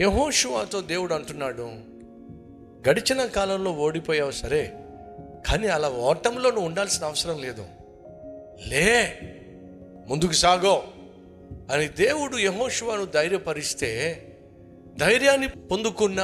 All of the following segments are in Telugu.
యహోషువాతో దేవుడు అంటున్నాడు గడిచిన కాలంలో ఓడిపోయావు సరే కానీ అలా ఓటంలో నువ్వు ఉండాల్సిన అవసరం లేదు లే ముందుకు సాగో అని దేవుడు యహోషువాను ధైర్యపరిస్తే ధైర్యాన్ని పొందుకున్న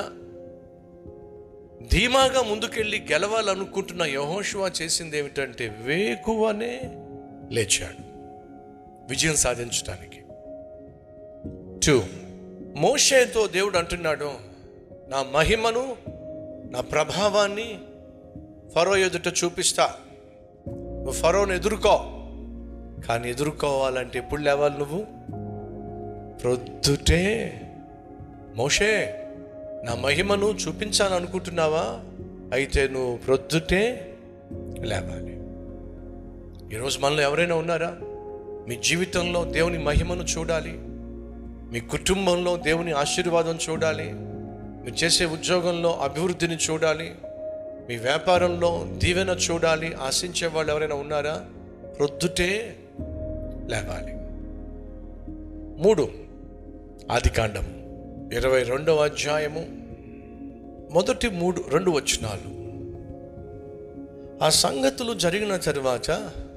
ధీమాగా ముందుకెళ్ళి గెలవాలనుకుంటున్న యహోషువా చేసింది ఏమిటంటే వేకువనే లేచాడు విజయం సాధించడానికి టూ మోషేతో దేవుడు అంటున్నాడు నా మహిమను నా ప్రభావాన్ని ఫరో ఎదుట చూపిస్తా నువ్వు ఫరోని ఎదుర్కో కానీ ఎదుర్కోవాలంటే ఎప్పుడు లేవాలి నువ్వు ప్రొద్దుటే మోషే నా మహిమను చూపించాలనుకుంటున్నావా అయితే నువ్వు ప్రొద్దుటే లేవాలి ఈరోజు మనలో ఎవరైనా ఉన్నారా మీ జీవితంలో దేవుని మహిమను చూడాలి మీ కుటుంబంలో దేవుని ఆశీర్వాదం చూడాలి మీరు చేసే ఉద్యోగంలో అభివృద్ధిని చూడాలి మీ వ్యాపారంలో దీవెన చూడాలి ఆశించే వాళ్ళు ఎవరైనా ఉన్నారా ప్రొద్దుటే లేవాలి మూడు ఆదికాండం ఇరవై రెండవ అధ్యాయము మొదటి మూడు రెండు వచనాలు ఆ సంగతులు జరిగిన తరువాత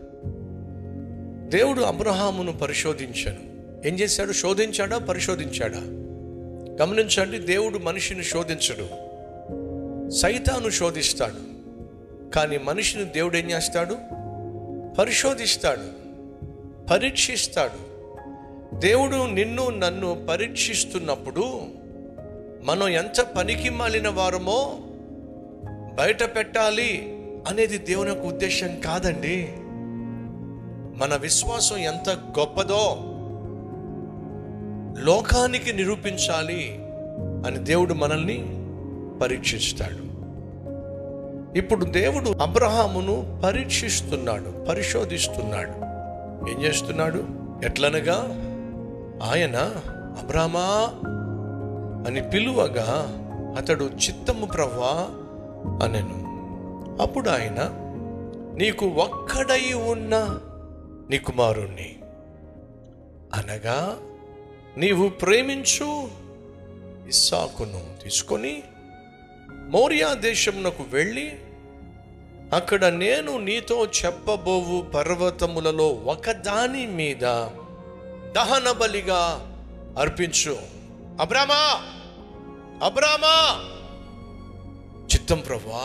దేవుడు అబ్రహామును పరిశోధించాను ఏం చేశాడు శోధించాడా పరిశోధించాడా గమనించండి దేవుడు మనిషిని శోధించడు సైతాను శోధిస్తాడు కానీ మనిషిని దేవుడు ఏం చేస్తాడు పరిశోధిస్తాడు పరీక్షిస్తాడు దేవుడు నిన్ను నన్ను పరీక్షిస్తున్నప్పుడు మనం ఎంత పనికి మాలిన వారమో బయట పెట్టాలి అనేది దేవుని యొక్క ఉద్దేశం కాదండి మన విశ్వాసం ఎంత గొప్పదో లోకానికి నిరూపించాలి అని దేవుడు మనల్ని పరీక్షిస్తాడు ఇప్పుడు దేవుడు అబ్రహామును పరీక్షిస్తున్నాడు పరిశోధిస్తున్నాడు ఏం చేస్తున్నాడు ఎట్లనగా ఆయన అబ్రామా అని పిలువగా అతడు చిత్తము ప్రవ్వా అనెను అప్పుడు ఆయన నీకు ఒక్కడై ఉన్న నీ కుమారుణ్ణి అనగా నీవు ప్రేమించు ఇస్సాకును తీసుకొని మౌర్యా దేశమునకు వెళ్ళి అక్కడ నేను నీతో చెప్పబోవు పర్వతములలో ఒకదాని మీద దహన బలిగా అర్పించు అబ్రామా అబ్రామా చిత్తం ప్రభా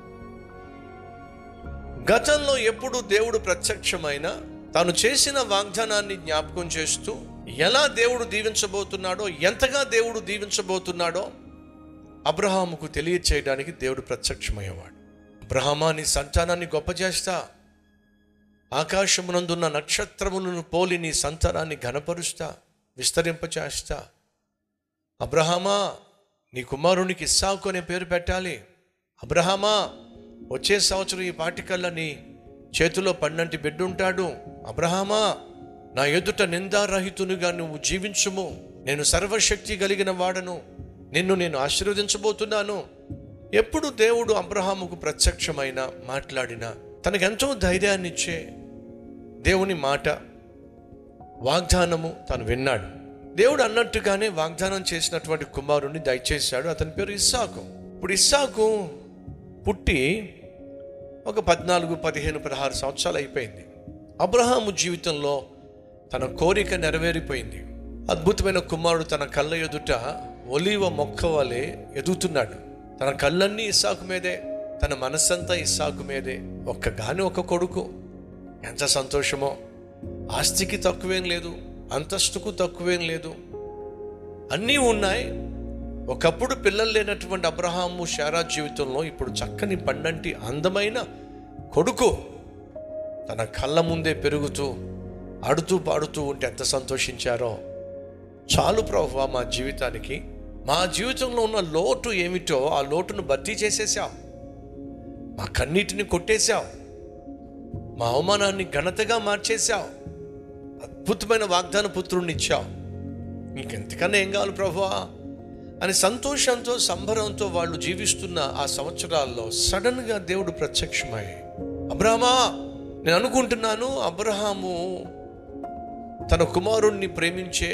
గతంలో ఎప్పుడు దేవుడు ప్రత్యక్షమైన తాను చేసిన వాగ్దానాన్ని జ్ఞాపకం చేస్తూ ఎలా దేవుడు దీవించబోతున్నాడో ఎంతగా దేవుడు దీవించబోతున్నాడో అబ్రహాముకు తెలియచేయడానికి దేవుడు ప్రత్యక్షమయ్యేవాడు అబ్రహమా నీ సంతానాన్ని గొప్ప చేస్తా ఆకాశమునందున్న నక్షత్రములను పోలి నీ సంతానాన్ని ఘనపరుస్తా విస్తరింపచేస్తా అబ్రహామా నీ కుమారునికి ఇస్సాకు అనే పేరు పెట్టాలి అబ్రహామా వచ్చే సంవత్సరం ఈ పాటికల్లా నీ చేతిలో పన్నంటి బిడ్డ ఉంటాడు అబ్రహామా నా ఎదుట నిందారహితునిగా నువ్వు జీవించుము నేను సర్వశక్తి కలిగిన వాడను నిన్ను నేను ఆశీర్వదించబోతున్నాను ఎప్పుడు దేవుడు అబ్రహాముకు ప్రత్యక్షమైన మాట్లాడిన తనకెంతో ధైర్యాన్ని ఇచ్చే దేవుని మాట వాగ్దానము తను విన్నాడు దేవుడు అన్నట్టుగానే వాగ్దానం చేసినటువంటి కుమారుణ్ణి దయచేశాడు అతని పేరు ఇస్సాకు ఇప్పుడు ఇస్సాకు పుట్టి ఒక పద్నాలుగు పదిహేను పదహారు సంవత్సరాలు అయిపోయింది అబ్రహాము జీవితంలో తన కోరిక నెరవేరిపోయింది అద్భుతమైన కుమారుడు తన కళ్ళ ఎదుట ఒలీవ మొక్క వలె ఎదుగుతున్నాడు తన కళ్ళన్నీ ఇస్సాకు మీదే తన మనస్సంతా ఇస్సాకు మీదే ఒక్కగాని ఒక కొడుకు ఎంత సంతోషమో ఆస్తికి తక్కువేం లేదు అంతస్తుకు తక్కువేం లేదు అన్నీ ఉన్నాయి ఒకప్పుడు పిల్లలు లేనటువంటి అబ్రహాము శారా జీవితంలో ఇప్పుడు చక్కని పండంటి అందమైన కొడుకు తన కళ్ళ ముందే పెరుగుతూ ఆడుతూ పాడుతూ ఉంటే ఎంత సంతోషించారో చాలు ప్రభు మా జీవితానికి మా జీవితంలో ఉన్న లోటు ఏమిటో ఆ లోటును భర్తీ చేసేసాం మా కన్నీటిని కొట్టేశావు మా అవమానాన్ని ఘనతగా మార్చేశావు అద్భుతమైన వాగ్దాన పుత్రుణ్ణి ఇచ్చావు ఇంకెంతకన్నా ఏం కావాలి ప్రభువా అని సంతోషంతో సంబరంతో వాళ్ళు జీవిస్తున్న ఆ సంవత్సరాల్లో సడన్గా దేవుడు ప్రత్యక్షమై అబ్రహమా నేను అనుకుంటున్నాను అబ్రహాము తన కుమారుణ్ణి ప్రేమించే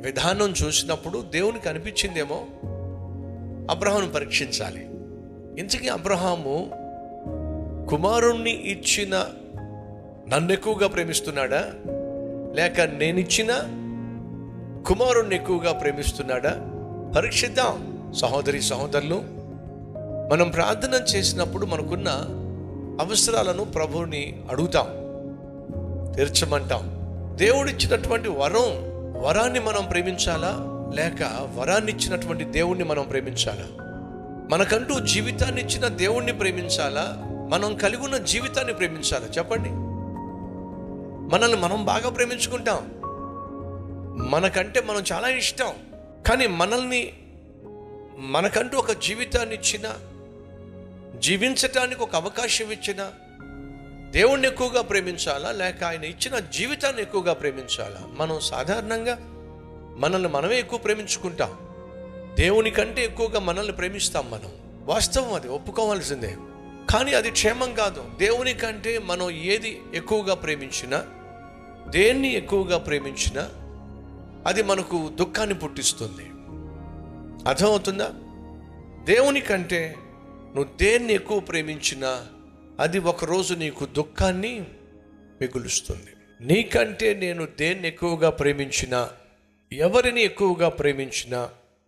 విధానం చూసినప్పుడు దేవునికి అనిపించిందేమో అబ్రహాం పరీక్షించాలి ఇంతకీ అబ్రహాము కుమారుణ్ణి ఇచ్చిన నన్ను ఎక్కువగా ప్రేమిస్తున్నాడా లేక నేనిచ్చిన కుమారుణ్ణి ఎక్కువగా ప్రేమిస్తున్నాడా పరీక్షిద్దాం సహోదరి సహోదరులు మనం ప్రార్థన చేసినప్పుడు మనకున్న అవసరాలను ప్రభువుని అడుగుతాం తీర్చమంటాం దేవుడిచ్చినటువంటి వరం వరాన్ని మనం ప్రేమించాలా లేక వరాన్ని ఇచ్చినటువంటి దేవుణ్ణి మనం ప్రేమించాలా మనకంటూ జీవితాన్ని ఇచ్చిన దేవుణ్ణి ప్రేమించాలా మనం కలిగి ఉన్న జీవితాన్ని ప్రేమించాలా చెప్పండి మనల్ని మనం బాగా ప్రేమించుకుంటాం మనకంటే మనం చాలా ఇష్టం కానీ మనల్ని మనకంటూ ఒక జీవితాన్ని ఇచ్చిన జీవించటానికి ఒక అవకాశం ఇచ్చిన దేవుణ్ణి ఎక్కువగా ప్రేమించాలా లేక ఆయన ఇచ్చిన జీవితాన్ని ఎక్కువగా ప్రేమించాలా మనం సాధారణంగా మనల్ని మనమే ఎక్కువ ప్రేమించుకుంటాం దేవుని కంటే ఎక్కువగా మనల్ని ప్రేమిస్తాం మనం వాస్తవం అది ఒప్పుకోవాల్సిందే కానీ అది క్షేమం కాదు దేవుని కంటే మనం ఏది ఎక్కువగా ప్రేమించినా దేన్ని ఎక్కువగా ప్రేమించినా అది మనకు దుఃఖాన్ని పుట్టిస్తుంది అర్థమవుతుందా దేవుని కంటే నువ్వు దేన్ని ఎక్కువ ప్రేమించినా అది ఒకరోజు నీకు దుఃఖాన్ని మిగులుస్తుంది నీకంటే నేను దేన్ని ఎక్కువగా ప్రేమించినా ఎవరిని ఎక్కువగా ప్రేమించినా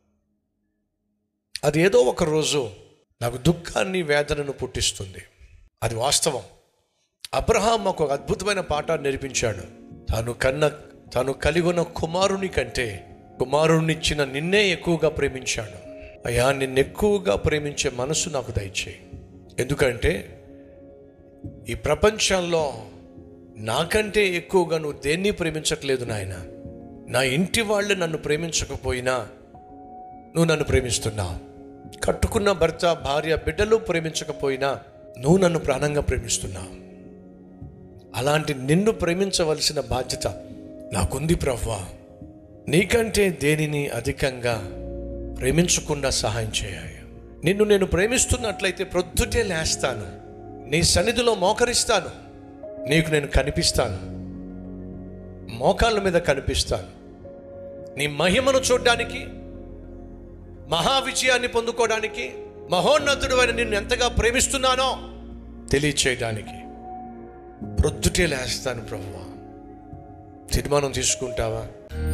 అది ఏదో ఒక రోజు నాకు దుఃఖాన్ని వేదనను పుట్టిస్తుంది అది వాస్తవం అబ్రహాం ఒక అద్భుతమైన పాఠాన్ని నేర్పించాడు తాను కన్న తాను కలిగి ఉన్న కుమారుని కంటే కుమారుణ్ణిచ్చిన నిన్నే ఎక్కువగా ప్రేమించాడు అయ్యా నిన్ను ఎక్కువగా ప్రేమించే మనసు నాకు దయచేయి ఎందుకంటే ఈ ప్రపంచంలో నాకంటే ఎక్కువగా నువ్వు దేన్ని ప్రేమించట్లేదు నాయన నా ఇంటి వాళ్ళు నన్ను ప్రేమించకపోయినా నువ్వు నన్ను ప్రేమిస్తున్నావు కట్టుకున్న భర్త భార్య బిడ్డలు ప్రేమించకపోయినా నువ్వు నన్ను ప్రాణంగా ప్రేమిస్తున్నావు అలాంటి నిన్ను ప్రేమించవలసిన బాధ్యత నాకుంది ప్రవ్వా నీకంటే దేనిని అధికంగా ప్రేమించకుండా సహాయం చేయాలి నిన్ను నేను ప్రేమిస్తున్నట్లయితే ప్రొద్దుటే లేస్తాను నీ సన్నిధిలో మోకరిస్తాను నీకు నేను కనిపిస్తాను మోకాళ్ళ మీద కనిపిస్తాను నీ మహిమను చూడడానికి మహా విజయాన్ని పొందుకోవడానికి మహోన్నతుడు అని నిన్ను ఎంతగా ప్రేమిస్తున్నానో తెలియచేయడానికి ప్రొద్దుటే లేస్తాను ప్రభువా తీర్మానం తీసుకుంటావా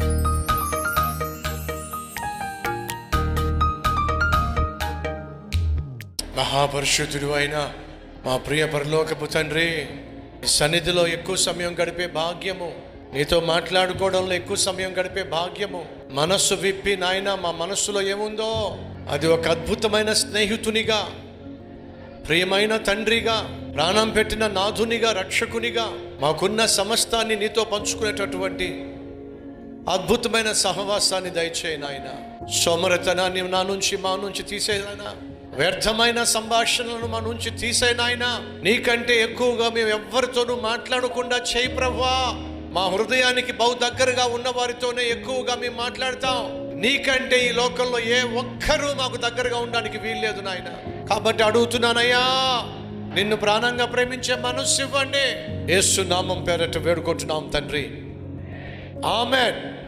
మహాపరిశుద్ధుడు అయిన మా ప్రియ పరలోకపు తండ్రి నీ సన్నిధిలో ఎక్కువ సమయం గడిపే భాగ్యము నీతో మాట్లాడుకోవడంలో ఎక్కువ సమయం గడిపే భాగ్యము మనస్సు విప్పి నాయన మా మనస్సులో ఏముందో అది ఒక అద్భుతమైన స్నేహితునిగా ప్రియమైన తండ్రిగా ప్రాణం పెట్టిన నాథునిగా రక్షకునిగా మాకున్న సమస్తాన్ని నీతో పంచుకునేటటువంటి అద్భుతమైన సహవాసాన్ని దయచేయి నాయన సోమరతనాన్ని నా నుంచి మా నుంచి తీసేనాయనా వ్యర్థమైన సంభాషణలను మా నుంచి తీసేనాయనా నీకంటే ఎక్కువగా మేము ఎవ్వరితోనూ మాట్లాడకుండా చేయి ప్రవ్వా మా హృదయానికి బహు దగ్గరగా ఉన్న వారితోనే ఎక్కువగా మేము మాట్లాడతాం నీకంటే ఈ లోకంలో ఏ ఒక్కరూ మాకు దగ్గరగా ఉండడానికి వీల్లేదు నాయన కాబట్టి అడుగుతున్నానయ్యా నిన్ను ప్రాణంగా ప్రేమించే మనస్సు ఇవ్వండి యేసు నామం పేరట వేడుకుంటున్నాం తండ్రి ఆమెన్